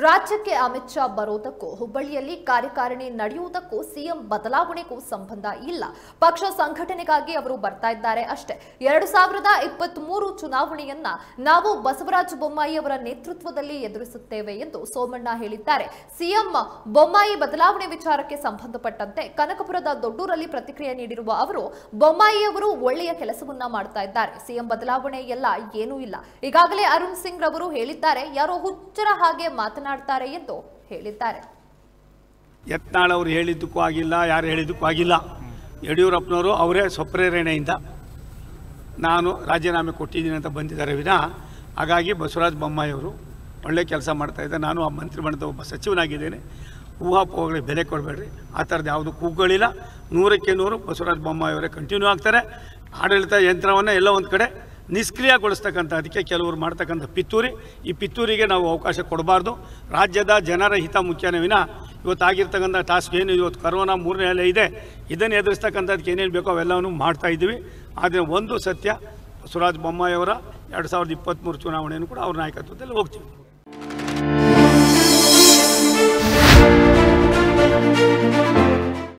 ರಾಜ್ಯಕ್ಕೆ ಅಮಿತ್ ಶಾ ಬರೋದಕ್ಕೂ ಹುಬ್ಬಳ್ಳಿಯಲ್ಲಿ ಕಾರ್ಯಕಾರಿಣಿ ನಡೆಯುವುದಕ್ಕೂ ಸಿಎಂ ಬದಲಾವಣೆಗೂ ಸಂಬಂಧ ಇಲ್ಲ ಪಕ್ಷ ಸಂಘಟನೆಗಾಗಿ ಅವರು ಬರ್ತಾ ಇದ್ದಾರೆ ಅಷ್ಟೇ ಎರಡು ಸಾವಿರದ ಇಪ್ಪತ್ತ್ ಮೂರು ಚುನಾವಣೆಯನ್ನ ನಾವು ಬಸವರಾಜ ಬೊಮ್ಮಾಯಿ ಅವರ ನೇತೃತ್ವದಲ್ಲಿ ಎದುರಿಸುತ್ತೇವೆ ಎಂದು ಸೋಮಣ್ಣ ಹೇಳಿದ್ದಾರೆ ಸಿಎಂ ಬೊಮ್ಮಾಯಿ ಬದಲಾವಣೆ ವಿಚಾರಕ್ಕೆ ಸಂಬಂಧಪಟ್ಟಂತೆ ಕನಕಪುರದ ದೊಡ್ಡೂರಲ್ಲಿ ಪ್ರತಿಕ್ರಿಯೆ ನೀಡಿರುವ ಅವರು ಬೊಮ್ಮಾಯಿ ಅವರು ಒಳ್ಳೆಯ ಕೆಲಸವನ್ನ ಮಾಡ್ತಾ ಇದ್ದಾರೆ ಸಿಎಂ ಬದಲಾವಣೆ ಎಲ್ಲ ಏನೂ ಇಲ್ಲ ಈಗಾಗಲೇ ಅರುಣ್ ಸಿಂಗ್ ರವರು ಹೇಳಿದ್ದಾರೆ ಯಾರೋ ಹುಚ್ಚರ ಹಾಗೆ ಮಾತನಾಡ್ತಾರೆ ಎಂದು ಹೇಳಿದ್ದಾರೆ ಯತ್ನಾಳ್ ಅವರು ಹೇಳಿದ್ದಕ್ಕೂ ಆಗಿಲ್ಲ ಯಾರು ಹೇಳಿದ್ದಕ್ಕೂ ಆಗಿಲ್ಲ ಯಡಿಯೂರಪ್ಪನವರು ಅವರೇ ಸ್ವಪ್ರೇರಣೆಯಿಂದ ನಾನು ರಾಜೀನಾಮೆ ಕೊಟ್ಟಿದ್ದೀನಿ ಅಂತ ಬಂದಿದ್ದಾರೆ ವಿನ ಹಾಗಾಗಿ ಬಸವರಾಜ ಬೊಮ್ಮಾಯಿಯವರು ಒಳ್ಳೆ ಕೆಲಸ ಮಾಡ್ತಾಯಿದ್ದಾರೆ ನಾನು ಆ ಮಂತ್ರಿಮಂಡಲದ ಒಬ್ಬ ಸಚಿವನಾಗಿದ್ದೇನೆ ಊಹಾಪೋಹಗಳಿಗೆ ಬೆಲೆ ಕೊಡಬೇಡ್ರಿ ಆ ಥರದ್ದು ಯಾವುದು ಕೂಗುಗಳಿಲ್ಲ ನೂರಕ್ಕೆ ನೂರು ಬಸವರಾಜ ಬೊಮ್ಮಾಯಿಯವರೇ ಕಂಟಿನ್ಯೂ ಆಗ್ತಾರೆ ಆಡಳಿತ ಯಂತ್ರವನ್ನು ಎಲ್ಲ ಒಂದು ಕಡೆ ನಿಷ್ಕ್ರಿಯಗೊಳಿಸ್ತಕ್ಕಂಥ ಅದಕ್ಕೆ ಕೆಲವರು ಮಾಡ್ತಕ್ಕಂಥ ಪಿತ್ತೂರಿ ಈ ಪಿತ್ತೂರಿಗೆ ನಾವು ಅವಕಾಶ ಕೊಡಬಾರ್ದು ರಾಜ್ಯದ ಜನರ ಹಿತ ಮುಖ್ಯನೇ ವಿನ ಇವತ್ತಾಗಿರ್ತಕ್ಕಂಥ ಟಾಸ್ಕ್ ಏನು ಇವತ್ತು ಕರೋನಾ ಮೂರನೇ ಅಲೆ ಇದೆ ಇದನ್ನು ಎದುರಿಸ್ತಕ್ಕಂಥದ್ದಕ್ಕೆ ಏನೇನು ಬೇಕೋ ಅವೆಲ್ಲವನ್ನು ಮಾಡ್ತಾ ಇದ್ದೀವಿ ಆದರೆ ಒಂದು ಸತ್ಯ ಬಸವರಾಜ ಬೊಮ್ಮಾಯಿಯವರ ಎರಡು ಸಾವಿರದ ಇಪ್ಪತ್ತ್ಮೂರು ಚುನಾವಣೆಯನ್ನು ಕೂಡ ಅವ್ರ ನಾಯಕತ್ವದಲ್ಲಿ ಹೋಗ್ತೀವಿ